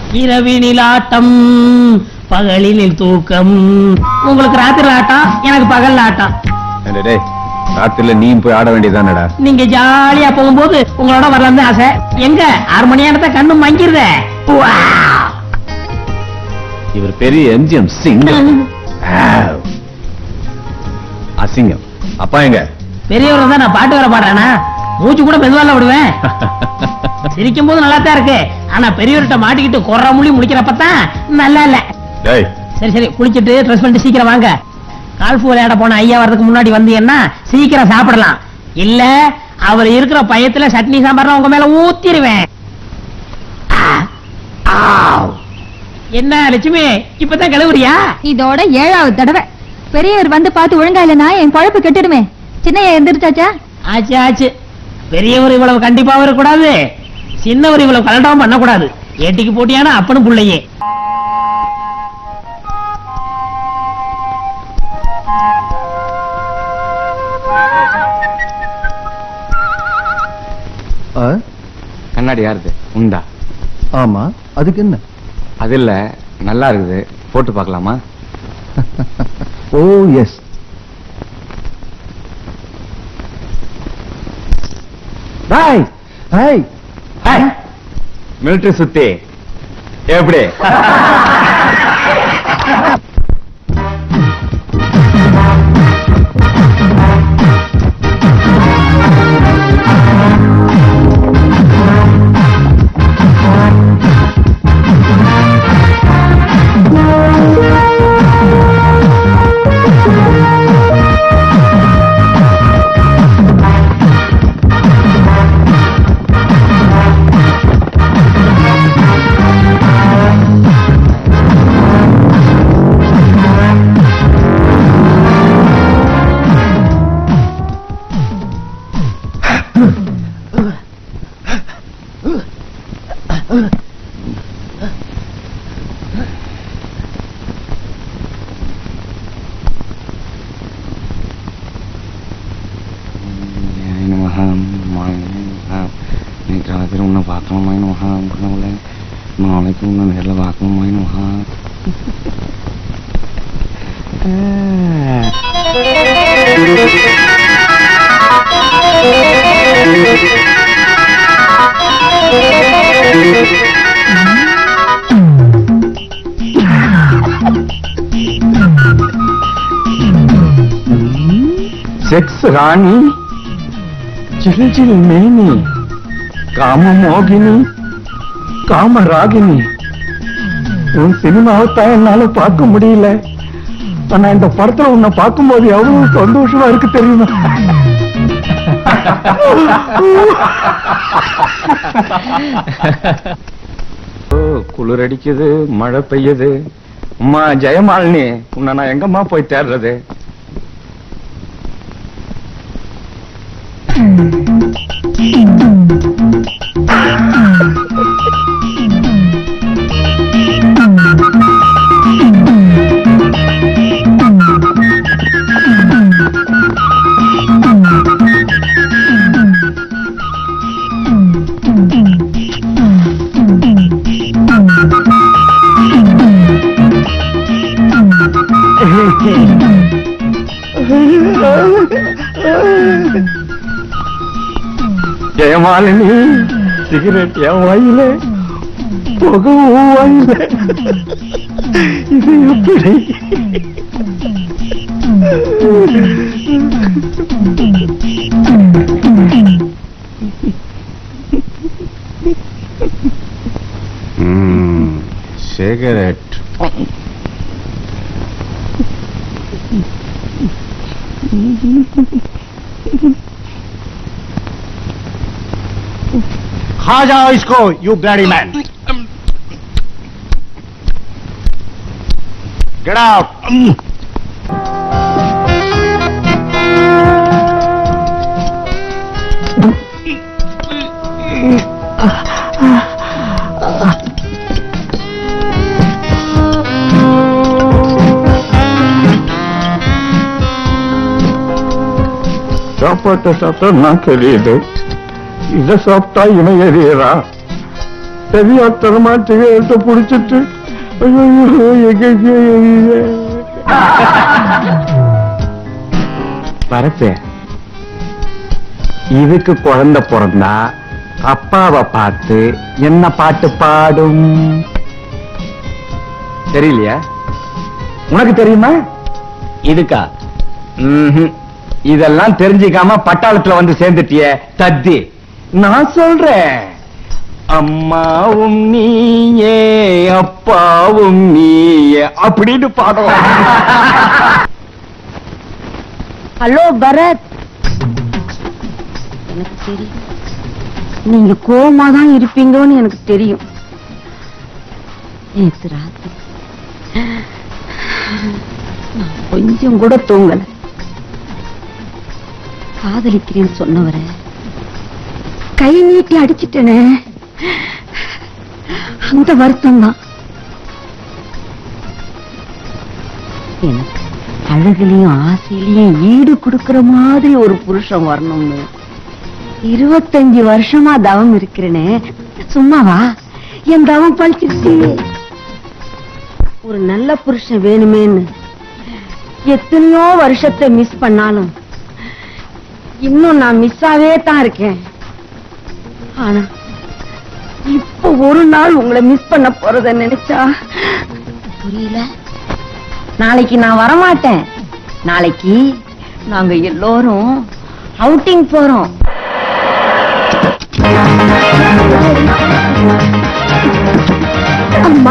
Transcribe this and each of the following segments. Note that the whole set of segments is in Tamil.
இரவினில் ஆட்டம் பகலினில் தூக்கம் உங்களுக்கு ராத்திரி ஆட்டம் எனக்கு பகல் ஆட்டம் ஏண்டா டேய் ராத்திரில நீயும் போய் ஆட வேண்டியதானடா நீங்க ஜாலியா போகும்போது உங்களோட வரலாம் தான் ஆசை எங்க ஆறு மணி ஆனத கண்ணு மங்கிருதே உவா. இவர் பெரிய எம்ஜிஎம் சிங் அசிங்கம் அப்பா எங்க பெரியவர் தான் நான் பாட்டு வர பாடுறேனா மூச்சு கூட மெதுவால விடுவேன் சிரிக்கும் போது நல்லா தான் இருக்கு ஆனா பெரியவர்கிட்ட மாட்டிக்கிட்டு குறை மொழி முடிக்கிறப்பதான் நல்லா இல்ல டேய் சரி சரி குளிச்சிட்டு ட்ரெஸ் பண்ணிட்டு சீக்கிரம் வாங்க கால்ஃபு விளையாட போன ஐயா வரதுக்கு முன்னாடி வந்தீங்கன்னா சீக்கிரம் சாப்பிடலாம் இல்ல அவர் இருக்கிற பயத்துல சட்னி சாம்பார் உங்க மேல ஊத்திருவேன் ஆ, ஆவ். என்ன லட்சுமி இப்பதான் கிளவுறியா இதோட ஏழாவது தடவை பெரியவர் வந்து பார்த்து ஒழுங்கா இல்லைன்னா என் பழப்பு கெட்டுடுமே சின்னையா எந்திரிச்சாச்சா ஆச்சு ஆச்சு பெரியவர் இவ்வளவு கண்டிப்பாவும் இருக்கக்கூடாது சின்னவர் இவ்வளவு கலண்டாவும் பண்ணக்கூடாது ஏட்டிக்கு போட்டியான அப்பனும் புள்ளையே கண்ணாடி யாருது உண்டா ஆமா அதுக்கு என்ன அது இல்ல நல்லா இருக்குது போட்டு பார்க்கலாமா oh yes boy hi military சுத்தி எப்படி நேற்று ராத்திரி உன்னை பார்க்கணுமா மகா பண்ணல நாளைக்கு உன்னை நேரில் பார்க்கணுமா மகா செக்ஸ் ராணி சில் சில் மேனி காம மோகினி காம ராகினி உன் சினிமாவைத்தான் என்னால பார்க்க முடியல ஆனா இந்த படத்துல உன்னை பார்க்கும்போது எவ்வளவு சந்தோஷமா இருக்கு தெரியுமா ஓ, குளிர் அடிக்குது மழை பெய்யுது அம்மா ஜெயமாலினி உன்னை நான் எங்கம்மா போய் தேடுறது ஜெயமாலினி சிகரெட் என் வாயில புகை உன் வாயில இது எப்படி சிகரெட் खा जाओ इसको you bloody man get out சாப்பாட்டை சாப்பிட்டா நான் தெரியுது இதை சாப்பிட்டா இவன் எரியறா தெரியாத்தனமா சிகரெட்டை புடிச்சிட்டு ஐயோ எங்க வரப்பே இதுக்கு குழந்தை பிறந்தா அப்பாவை பார்த்து என்ன பாட்டு பாடும் தெரியலையா உனக்கு தெரியுமா இதுக்கா ம்ஹும். இதெல்லாம் தெரிஞ்சுக்காம பட்டாளத்துல வந்து சேர்ந்துட்டிய தத்தி நான் சொல்றேன் அம்மாவும் நீயே அப்பாவும் நீயே அப்படின்னு பாடலாம் ஹலோ பரத் எனக்கு தெரியும் நீங்க கோவமா தான் இருப்பீங்கன்னு எனக்கு தெரியும் நேத்து ராத்திரி நான் கொஞ்சம் கூட தூங்கல காதலிக்கிறேன்னு சொன்னவரை கை நீட்டி அடிச்சிட்டேனே அந்த வருத்தம் தான் எனக்கு அழகுலயும் ஆசையிலயும் ஈடு கொடுக்கிற மாதிரி ஒரு புருஷன் வரணும்னு இருபத்தஞ்சு வருஷமா தவம் இருக்கிறேனே சும்மாவா என் தவம் பழிச்சிருச்சு ஒரு நல்ல புருஷன் வேணுமேன்னு எத்தனையோ வருஷத்தை மிஸ் பண்ணாலும் இன்னும் நான் மிஸ்ஸாவே தான் இருக்கேன் ஆனா இப்போ ஒரு நாள் உங்களை மிஸ் பண்ண போறத நினைச்சா புரியல நாளைக்கு நான் வரமாட்டேன் நாளைக்கு நாங்க எல்லோரும் அவுட்டிங் போறோம் அம்மா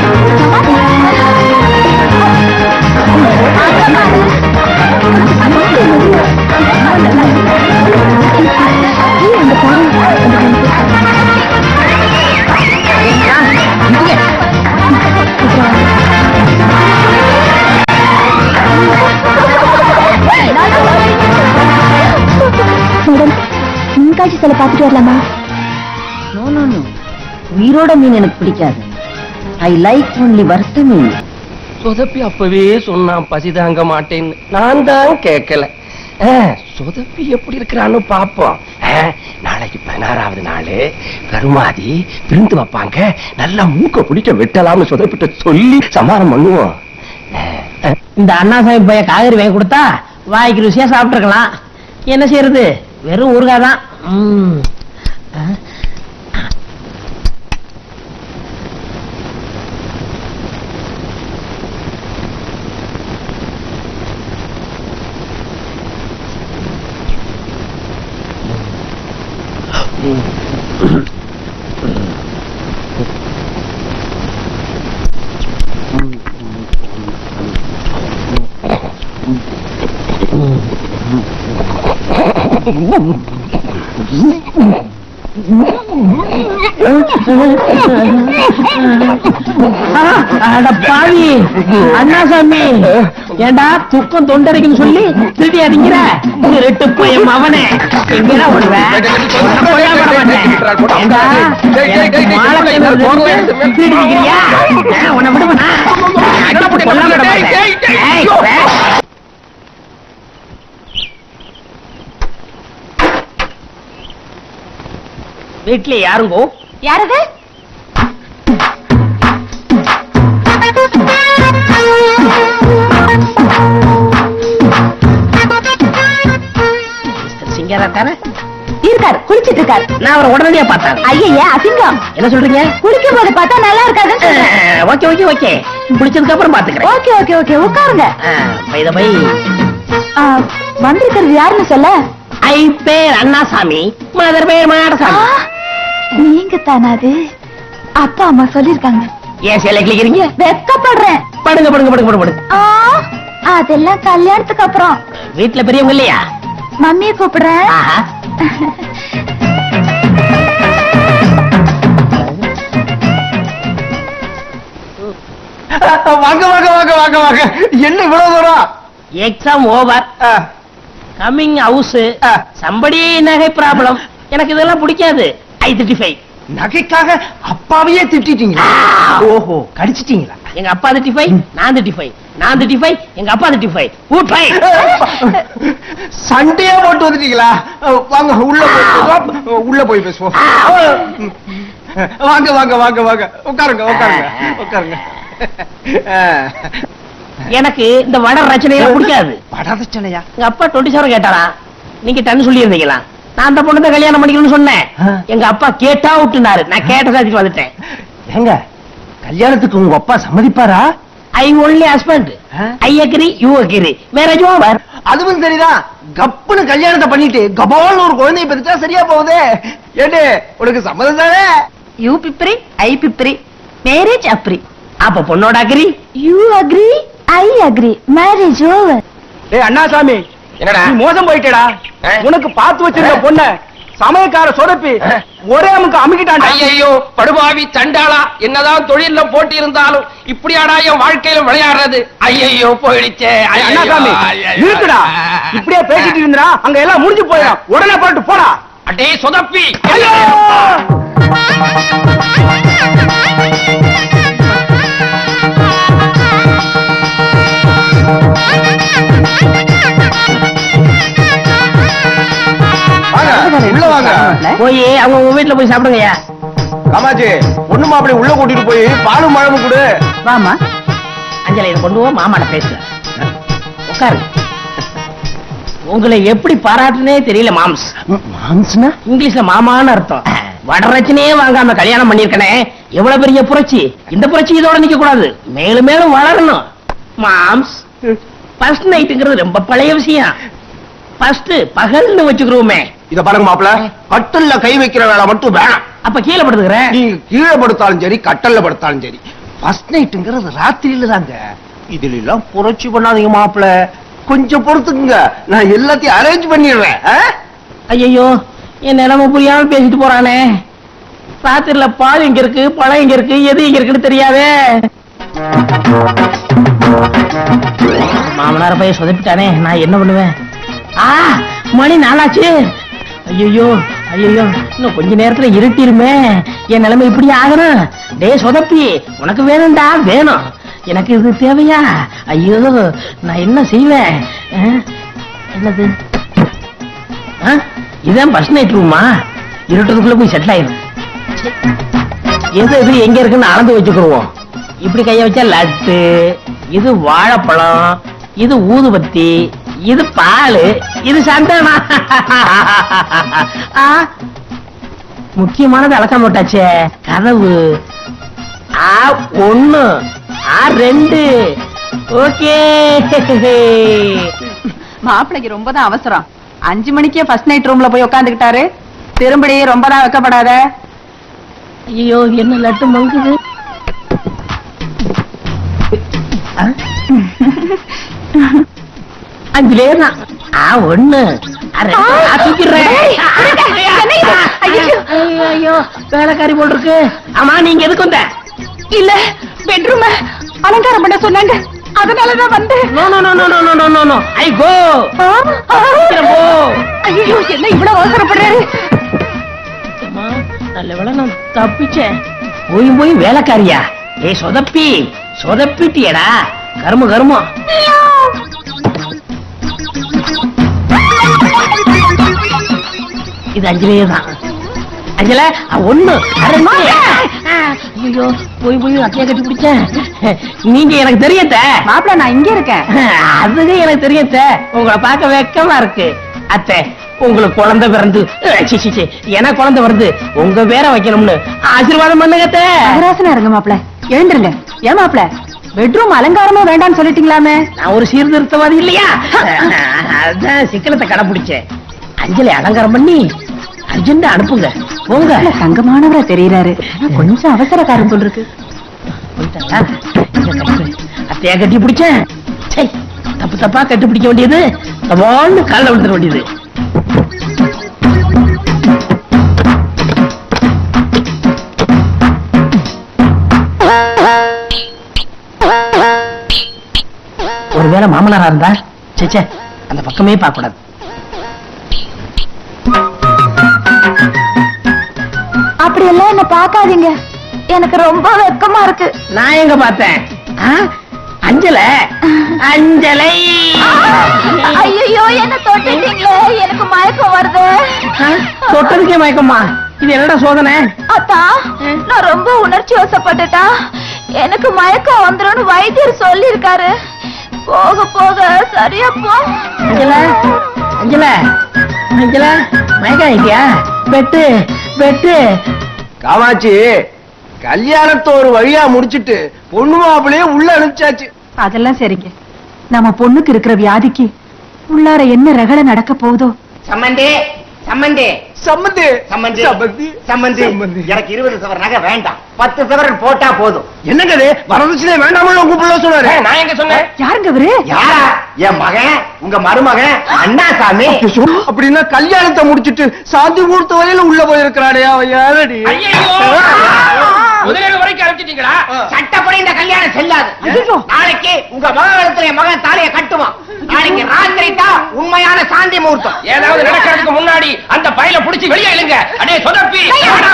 மேடம் மீன்காட்சி சில பார்த்துட்டு வரலாமா நோ நோ நோ உயிரோட மீன் எனக்கு பிடிக்காது ஐ லைக் ஒன்லி வறுத்த மீன் சொதப்பி அப்பவே சொன்னான் பசி தாங்க மாட்டேன்னு நான் தான் கேட்கல சொதப்பி எப்படி இருக்கிறான்னு பாப்போம் நாளைக்கு பதினாறாவது நாள் கருமாதி விருந்து வைப்பாங்க நல்லா மூக்க பிடிக்க வெட்டலாம்னு சொதப்பிட்ட சொல்லி சமாதானம் பண்ணுவோம் இந்த அண்ணாசாமி பைய காய்கறி வாங்கி கொடுத்தா வாய்க்கு ருசியா சாப்பிட்டுருக்கலாம் என்ன செய்யறது வெறும் ஊறுகாய் தான் ம். ஆ. அட பாவி அண்ணாசாமி ஏண்டா துக்கம் தொண்டரைக்குன்னு சொல்லி திருடி அடிங்கிற திருட்டு பையன் அவனே எங்கடா ஓடுவ உன்னை கொல்லாம விட மாட்டேன். ஏண்டா, எனக்கு வாழைப்பழம் இருந்து திருடி நிக்கிறியா? ஆ, உன்னை விடுவேனா? கொல்லாம விட மாட்டேன். ஏய், ஏய். வீட்ல யாருங்கோ யாரது சிங்கரா தானே இருக்காரு குளிச்சிட்டு இருக்காரு நான் அவரை உடனடியா பார்த்தேன் ஐயா அசிங்கம் என்ன சொல்றீங்க குளிக்கும் போது பார்த்தா நல்லா இருக்காதுன்னு சொல்றேன். ஓகே ஓகே ஓகே குளிச்சதுக்கு அப்புறம் பாத்துக்கிறேன் ஓகே ஓகே ஓகே உட்காருங்க பை பை ஆ, வந்திருக்கிறது யாருன்னு சொல்ல ஐ பேர் அண்ணாசாமி மதர் பேர் ஆ, மாடசாமி நீங்க தானா அது அப்பா அம்மா சொல்லிருக்காங்க ஏன் சேலை கிளிக்கிறீங்க வெக்கப்படுறேன் படுங்க படுங்க படுங்க படுங்க படுங்க ஆ, அதெல்லாம் கல்யாணத்துக்கு அப்புறம் வீட்டுல பெரியவங்க இல்லையா மம்மியை கூப்பிடுறேன் ஆஹா. வாங்க வாங்க வாங்க வாங்க வாங்க என்ன இவ்வளவு தூரம் எக்ஸாம் ஓவர் ஆ, கம்மிங் ஹவுஸ் ஆ. சம்படி நகை ப்ராப்ளம் எனக்கு இதெல்லாம் பிடிக்காது ஐ தேர்ட்டி ஃபைவ் நகைக்காக அப்பாவையே திட்டிட்டீங்களா ஓஹோ கடிச்சிட்டீங்களா எங்க அப்பா தேர்ட்டி ஃபைவ் நான் தேர்ட்டி ஃபைவ் நான் தேர்ட்டி ஃபைவ் எங்க அப்பா தேர்ட்டி ஃபைவ் ஊட் ஃபைவ் சண்டையா போட்டு வந்துட்டீங்களா வாங்க உள்ள போய் பேசுவோம் உள்ள போய் பேசுவோம் வாங்க வாங்க வாங்க வாங்க உட்காருங்க உட்காருங்க உட்காருங்க எனக்கு இந்த வட ரச்சனையெல்லாம் பிடிக்காது படதச்சனையா எங்க அப்பா டுவெண்ட்டி செவன் கேட்டாரா நீங்க டன் சொல்லி இருந்தீங்களா நான் அந்த பொண்ணு தான் கல்யாணம் பண்ணிக்கணும்னு சொன்னேன் ஆ. எங்க அப்பா கேட்டா விட்டுனாரு நான் கேட்ட சாதிக்கு வந்துட்டேன் ஏங்க கல்யாணத்துக்கு உங்க அப்பா சம்மதிப்பாரா ஐ ஒன்லி ஹஸ்பண்ட் ஆ? I agree you agree marriage over அதுவும் சரிதான் கப்புன்னு கல்யாணத்தை பண்ணிட்டு கபால்னு ஒரு குழந்தைய பெற்றா சரியா போகுதே ஏட்டு உனக்கு சம்மதம் தானே யூ பிப்ரி ஐ பிப்ரி மேரேஜ் அப்ரி அப்ப பொண்ணோட agree you agree I agree marriage over ஏய் அண்ணாசாமி என்னடா நீ மோசம் போயிட்டேடா ஆ? உனக்கு பார்த்து வச்சிருந்த பொண்ண சமயக்கார சொதப்பி ஒரே அமுக்கு அமுக்கிட்டான்டா ஐயோ படுபாவி தண்டாளா என்னதான் தொழில்ல போட்டி இருந்தாலும் இப்படியாடா என் வாழ்க்கையில விளையாடுறது ஐயோ போயிடுச்சே ஏய், அண்ணாசாமி இருக்குடா இப்படியே பேசிட்டு இருந்தா அங்க எல்லாம் முடிஞ்சு போயிடும் உடனே போட்டு போடா அடே சொதப்பி ஐயோ வாங்க உள்ள வாங்க போய் அவங்க உங்க வீட்டுல போய் சாப்பிடுங்கய்யா காமாஜி பொண்ணு மாப்பிளை உள்ள கூட்டிட்டு போய் பாலும் பழமும் கொடு வாமா அஞ்சலை இதை கொண்டு போ மாமாட்ட பேசு உட்காருங்க உங்களை எப்படி பாராட்டுனே தெரியல மாம்ஸ் மாம்ஸ்னா இங்கிலீஷ்ல மாமான்னு அர்த்தம் வடரச்சனையே வாங்காம கல்யாணம் பண்ணிருக்கனே எவ்வளவு பெரிய புரட்சி இந்த புரட்சி இதோட நிக்க கூடாது மேலும் மேலும் வளரணும் மாம்ஸ் ஃபர்ஸ்ட் நைட்டுங்கிறது ரொம்ப பழைய விஷயம் ஃபர்ஸ்ட் பகல்னு வச்சுக்கிறோமே இத பாருங்க மாப்பிள கட்டல்ல கை வைக்கிற வேலை மட்டும் வேணாம் அப்ப கீழே படுத்துக்கிறேன் நீங்க கீழே படுத்தாலும் சரி கட்டல்ல படுத்தாலும் சரி ஃபர்ஸ்ட் நைட்டுங்கிறது ராத்திரியில தாங்க இதுல எல்லாம் புரட்சி பண்ணாதீங்க மாப்பிள கொஞ்சம் பொறுத்துக்குங்க நான் எல்லாத்தையும் அரேஞ்ச் பண்ணிடுறேன் ஆ? ஐயோ என் நிலைமை புரியாம பேசிட்டு போறானே ராத்திரில பால் எங்க இருக்கு பழம் எங்க இருக்கு எது எங்க இருக்குன்னு தெரியாதே மாமனார போய் சொதப்பிட்டானே நான் என்ன பண்ணுவேன் ஆ மணி நாளாச்சு ஐயோ ஐயோ இன்னும் கொஞ்ச நேரத்துல இருட்டிருமே என் நிலைமை இப்படி ஆகணும் டேய் சொதப்பி உனக்கு வேணும்டா வேணும் எனக்கு இது தேவையா ஐயோ நான் என்ன செய்வேன் ஆ? என்னது ஆ? இதான் பஸ் நைட் ரூமா இருட்டதுக்குள்ள போய் செட்டில் ஆயிரும் ச்சே. எது எது எங்க இருக்குன்னு அளந்து வச்சுக்கிருவோம் இப்படி கைய வச்சா லட்டு இது வாழைப்பழம் இது ஊதுபத்தி இது பால் இது சந்தனா ஆ, முக்கியமானது அளக்காம விட்டாச்சே கதவு ஆ ஒண்ணு ஆ ரெண்டு ஓகே மாப்பிளைக்கு ரொம்ப தான் அவசரம் அஞ்சு மணிக்கே ஃபர்ஸ்ட் நைட் ரூம்ல போய் உட்காந்துக்கிட்டாரு திரும்படி ரொம்ப தான் வைக்கப்படாத ஐயோ என்ன லட்டு மங்குது ஆ? அஞ்சுலே தான் ஆ ஒண்ணு ஆ, ரெண்டு. ஆ, தூக்கிடுறேன். ஐயோ, ஐயோ வேலைக்காரி போல் இருக்கு ஆமா நீங்க எதுக்கு வந்த இல்ல பெட்ரூம் அலங்காரம் பண்ண சொன்னாங்க அதனாலதான் வந்து no no no no no no no no I go சீக்கிரம் போ ஐயோ என்ன இவ்வளவு அவசரப்படுறாரு அம்மா, நல்ல வேளை நான் தப்பிச்சேன் போய் போய் வேலைக்காரியா ஏய் சொதப்பி சொதப்பிட்டியடா கரும கருமம் இது அஞ்சலியே தான் அஞ்சல அ, ஒண்ணு அ, ரெண்டு. ஆ, ஐயோ போய் போய் அத்தையா கட்டி பிடிச்சேன் நீங்க எனக்கு தெரியத்த மாப்பிள நான் இங்க இருக்கேன் அதுக்கு எனக்கு தெரியத்த உங்களை பார்க்க வெக்கமா இருக்கு அத்தை உங்களுக்கு குழந்தை பிறந்து அஹ், சி, சி, சி, எனக்கு குழந்தை வருது உங்க பேரை வைக்கணும்னு ஆசீர்வாதம் பண்ணுங்க அத்தை. மகராசனா இருங்க மாப்பிள எழுந்துருங்க ஏன் மாப்பிள பெட்ரூம் அலங்காரமே வேண்டாம்னு சொல்லிட்டீங்களாமே நான் ஒரு சீர்திருத்தவாதி இல்லையா அதான் சிக்கனத்தை கடைபிடிச்சேன் அஞ்சலி அலங்காரம் பண்ணி அர்ஜென்டா அனுப்புங்க போங்க தங்கமானவரா தெரியறாரு கொஞ்சம் அவசரக்காரன் போல் இருக்கு போயிட்டாங்களா? இங்க கட்டு. அத்தையா கட்டி பிடிச்சேன் சை, தப்பு தப்பா கட்டி பிடிக்க வேண்டியது தவான்னு காலில் விழுந்துட வேண்டியது ஒருவேளை மாமனாரா இருந்தா சே சே அந்த பக்கமே பார்க்க கூடாது அப்படி எல்லாம் என்ன பார்க்காதீங்க எனக்கு ரொம்ப வெக்கமா இருக்கு நான் எங்க பார்த்தேன் ஆ? அஞ்சல அஞ்சலை ஐயோ என்ன தொட்டுட்டீங்களே எனக்கு மயக்கம் வருது ஆ? தொட்டதுக்கே மயக்கமா இது என்னடா சோதனை அத்தா நான் ரொம்ப உணர்ச்சி வசப்பட்டுட்டா எனக்கு மயக்கம் வந்துரும்னு வைத்தியர் சொல்லிருக்காரு போக போக சரியா போ அஞ்சல அஞ்சல அஞ்சல மயக்கம் ஆயிட்டியா வெட்டு வெட்டு காமாட்சி கல்யாணத்தை ஒரு வழியா முடிச்சிட்டு பொண்ணு மாப்பிளையே உள்ள அனுப்பிச்சாச்சு அதெல்லாம் சரிங்க நம்ம பொண்ணுக்கு இருக்கிற வியாதிக்கு உள்ளார என்ன ரகலை நடக்க போகுதோ சம்மந்தி சம்மந்தி சம்மந்தி சம்மந்தி சம்மந்தி சம்மந்தி சம்மந்தி. எனக்கு இருபது சவர நகை வேண்டாம் பத்து சவரன் போட்டா போதும் என்னங்க இது வரதட்சணை வேண்டாமல் உங்க பிள்ளை சொன்னாரு நான் எங்க சொன்னேன் யாருங்க அவரு யாரா என் மகன் உங்க மருமகன் அண்ணாசாமி அப்படின்னா கல்யாணத்தை முடிச்சிட்டு சாந்தி முகூர்த்த வரையில உள்ள போயிருக்கிறானே அவன் யாரடி முதலீடு வரைக்கும் அனுப்பிச்சிட்டீங்களா சட்டப்படி இந்த கல்யாணம் செல்லாது ஐயோ. நாளைக்கு உங்க மகன் என் மகன் தாலியை கட்டுவான் நாளைக்கு ராத்திரி தான் உண்மையான சாந்தி முகூர்த்தம் ஏதாவது நடக்கிறதுக்கு முன்னாடி அந்த பையில புடிச்சு வெளியே இழுங்க அடே சொதப்பி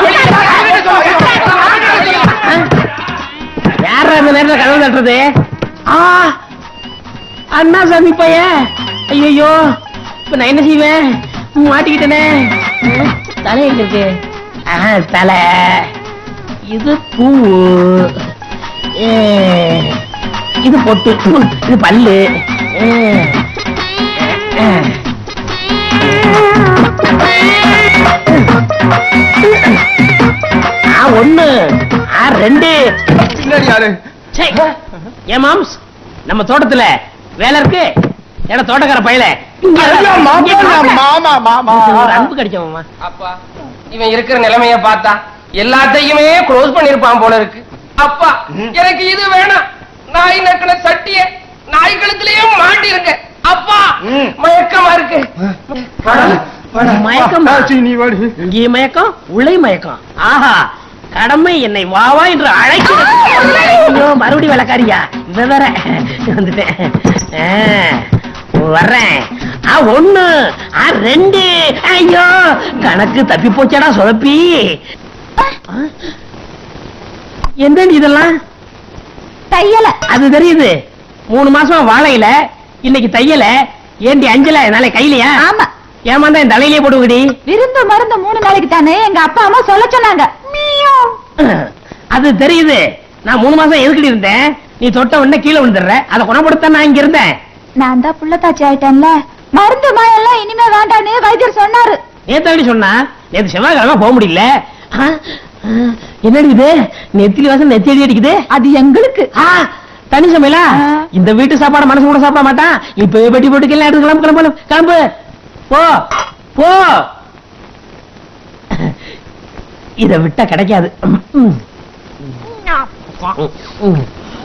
யாரா இந்த நேரத்துல கதவு தட்டுறது ஆ அண்ணா சாமி பையன் ஐயோ இப்ப நான் என்ன செய்வேன் மாட்டிக்கிட்டேனே அஹ், தலை எங்க இருக்கு ஆ, தலை இது பூ அஹ், இது பொட்டு இது பல்லு அஹ், அஹ். ஆ ஒண்ணு ஆ ரெண்டு பின்னாடி யாரு சே ஏன் மாம்ஸ் நம்ம தோட்டத்துல வேலை இருக்கு ஏடா தோட்டக்கார பையல இங்க வா. ஐயா, மாமா, இங்க வா. மாமா, மாமா. ஒரு அன்பு கிடைச்ச மாமா அப்பா இவன் இருக்கிற நிலைமைய பார்த்தா எல்லாத்தையுமே க்ளோஸ் பண்ணிருப்பான் போல இருக்கு அப்பா எனக்கு இது வேணாம் நாய் நக்கின சட்டிய நாய் கழுத்துலயே மாட்டிருக்க அப்பா ம். மயக்கமா இருக்கு மயக்கம் ஆச்சி, நீ வாடி இங்கே மயக்கம் உள்ளே மயக்கம் ஆஹா கடமை என்னை வா வா என்று அழைக்கிறது ஐயோ மறுபடியும் விளக்காரியா இவ வேற வந்துட்டேன் ஆ, வர்றேன் ஆ ஒண்ணு ஆ ரெண்டு ஐயோ கணக்கு தப்பி போச்சடா சொதப்பி ஆ, என்னடி இதெல்லாம் தையல அது தெரியுது மூணு மாசமா வாழையில இன்னைக்கு தையல ஏண்டி அஞ்சல நாளை கையிலயா ஆமா ஏமாந்தா என் தலையிலே போடுவிடி விருந்து மருந்து மூணு நாளைக்கு தானே எங்க அப்பா அம்மா சொல்ல சொன்னாங்க மியாவ். அது தெரியுது நான் மூணு மாசம் எதுக்கிட்டு இருந்தேன் நீ தொட்ட உடனே கீழே விழுந்துடுற அதை குணப்படுத்த நான் இங்க இருந்தேன் நான் தான் புள்ளத்தாச்சி ஆயிட்டேன்ல மருந்து மாயெல்லாம் இனிமே வேண்டான்னு வைத்தியர் சொன்னாரு நேத்தாடி சொன்னா நேத்து செவ்வாய்க்கிழமை போக முடியல ஆ, ஆ, என்னடி இது நெத்திலி வாசம் நெத்தி அடி அடிக்குது அது எங்களுக்கு ஆ, தனி சமையலா ஆ. இந்த வீட்டு சாப்பாடு மனசு கூட சாப்பிட மாட்டான் இப்ப பெட்டி போட்டு எல்லாம் எடுத்து கிளம்பு கிளம்பு கிளம்பு போ போ இத விட்டா கிடைக்காது ம், ம். ம்.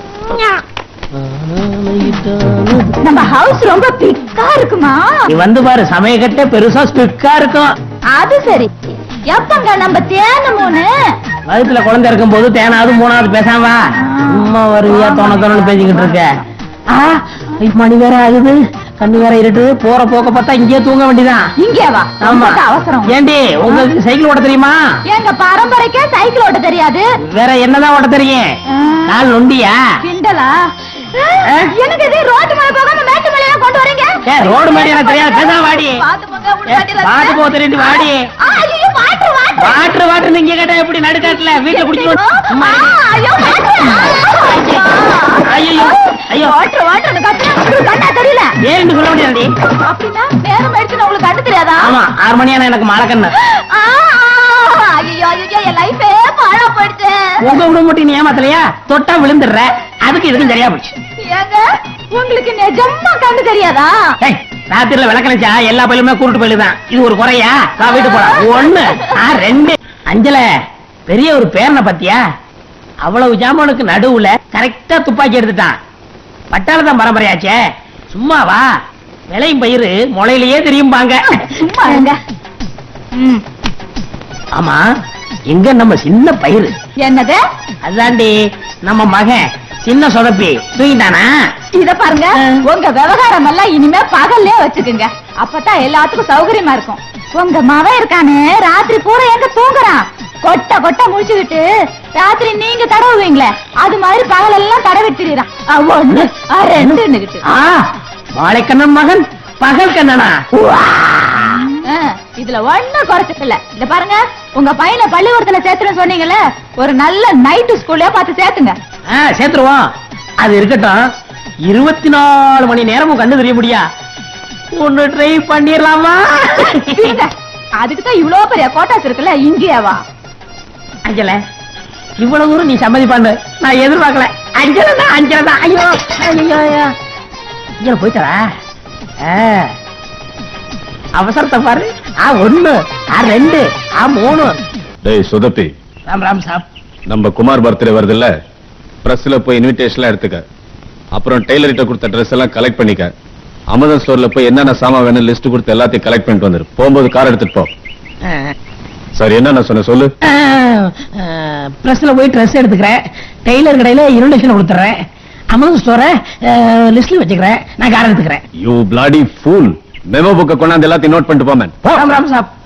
நம்ம ஹவுஸ் ரொம்ப பிக்கா இருக்குமா நீ வந்து பாரு சமயக்கட்டே பெருசா ஸ்பிக்கா இருக்கும் அது சரி எப்பங்க நம்ம தேன மூணு வயித்துல குழந்தை இருக்கும் போது தேனாவது மூணாவது பேசாம வா. சும்மா வருவியா தோண தோணு பேசிக்கிட்டு இருக்க ஆ இப்ப மணி வேற ஆகுது கண்ணு வேற இருட்டு போற போக்க பார்த்தா இங்கேயே தூங்க வேண்டியதான் இங்கே வா ஆமா ரொம்ப அவசரம் ஏண்டி உங்களுக்கு சைக்கிள் ஓட்ட தெரியுமா எங்க பரம்பரைக்கே சைக்கிள் ஓட்ட தெரியாது வேற என்னதான் ஓட்ட தெரியும் ஆ. கால் நொண்டியா கிண்டலா ஆ? எனக்கு இது ரோட்டு மேல போகாம மேட்டு மேலயா கொண்டு வரீங்க ஏ, ரோடு மேல எனக்கு தெரியாது, பேசாம வாடி. பாத்து போங்க உள்ள ஏ, வண்டியில பாத்து இருக்கு. போ, தெரியுது, வாடி. ஆ, ஐயோ, வாட்டர், வாட்டர். வாட்டர் வாட்டர் நீங்க கேட்டா எப்படி நடுக்காட்டுல வீட்டுல குடிச்சு ஆ, ஐயோ, வாட்டர். ஐயோ, ஐயோ. வாட்டர், வாட்டர்னு கத்துனா உங்களுக்கு கண்ணா தெரியல ஏன்னு சொல்ல முடியாதுடி அப்படின்னா நேரம் ஆயிடுச்சுன்னு உங்களுக்கு கண்டு தெரியாதா ஆமா ஆறு மணியான எனக்கு மழை கண்ணு ஆ, ஆ, ஐயோ ஐயோ என் லைஃபே பாழா போயிடுச்சு உங்க விட மட்டும் நீ ஏமாத்தலையா தொட்டா விழுந்துடுற அதுக்கு இதுக்கும் சரியா போச்சு ஏங்க உங்களுக்கு நிஜமா கண்டு தெரியாதா ஏய், ராத்திரில விளக்கலைச்சா எல்லா பயிலுமே கூருட்டு பயிலுதான் இது ஒரு குறையா வா வீட்டு போலாம் ஒண்ணு ஆ ரெண்டு அஞ்சல பெரிய ஒரு பேரனை பத்தியா அவ்வளவு ஜாமானுக்கு நடுவுல கரெக்டா துப்பாக்கி எடுத்துட்டான் பட்டாளதான் பரம்பரையாச்சே சும்மா வா விளையும் பயிறு முளையிலேயே தெரியும்பாங்க சும்மா இருங்க ம், ஆமா எங்க நம்ம சின்ன பயிறு என்னது அதாண்டி நம்ம மகன் சின்ன சொதப்பி தூங்கிட்டானா இத பாருங்க உங்க விவகாரம் எல்லாம் இனிமே பகல்லே வச்சுக்குங்க அப்பதான் எல்லாத்துக்கும் சௌகரியமா இருக்கும் உங்க மவன் இருக்கானே ராத்திரி பூரா எங்க தூங்குறான் கொட்ட கொட்ட முடிச்சுக்கிட்டு ராத்திரி நீங்க தடவுவீங்களே அது மாதிரி பகல் எல்லாம் தடவிட்டு திரியறான் அஹ், ஒண்ணு அஹ், ரெண்டுன்னுகிட்டு ஆ வாழைக்கண்ணன் மகன் பகல் கண்ணனா அஹ், இதுல ஒண்ணும் குறைச்சல இந்த பாருங்க உங்க பையனை பள்ளிக்கூடத்துல சேர்த்துன்னு சொன்னீங்கல்ல ஒரு நல்ல நைட்டு ஸ்கூல்ல பார்த்து சேர்த்துங்க ஆ, சேர்த்துருவோம் அது இருக்கட்டும் இருபத்தி நாலு மணி நேரமும் கண்ணு தெரிய முடியா ஒண்ணு ட்ரை பண்ணிடலாமா அதுக்கு தான் இவ்வளவு பெரிய கோட்டாஸ் இருக்குல்ல இங்கேயே வா அஞ்சல இவ்வளவு தூரம் நீ சம்மதிப்பான்னு நான் எதிர்பார்க்கல அஞ்சல தான் அஞ்சல தான் ஐயோ ஐயோ ஐயோ அஞ்சல போயிட்டா அவசரத்தை பாரு ஆ ஒண்ணு ஆ ரெண்டு ஆ மூணு டேய் சுதப்பி ராம் ராம் சாப் நம்ம குமார் பர்த்டே வருதுல்ல பிரஸ்ல போய் இன்விடேஷன்லாம் எடுத்துக்க அப்புறம் டெய்லர்கிட்ட கொடுத்த ட்ரெஸ் எல்லாம் கலெக்ட் பண்ணிக்க அமேசான் ஸ்டோர்ல போய் என்னென்ன சாமான் வேணும் லிஸ்ட் கொடுத்து எல்லாத்தையும் கலெக்ட் பண்ணிட்டு வந்துரு போகும்போது கார் எடுத்துட்டு போ சரி என்ன நான் சொன்ன சொல்லு பிரஸ்ல போய் ட்ரெஸ் எடுத்துக்கிறேன் டெய்லர் கடையில இன்விடேஷன் கொடுத்துறேன் அமௌண்ட் ஸ்டோரை லிஸ்ட்ல வச்சுக்கிறேன் நான் கார் எடுத்துக்கிறேன் யூ பிளாடி ஃபூல் மெமோ புக்கை கொண்டாந்து எல்லாத்தையும் நோட் பண்ணிட்டு போமேன் ராம் ராம் சாப்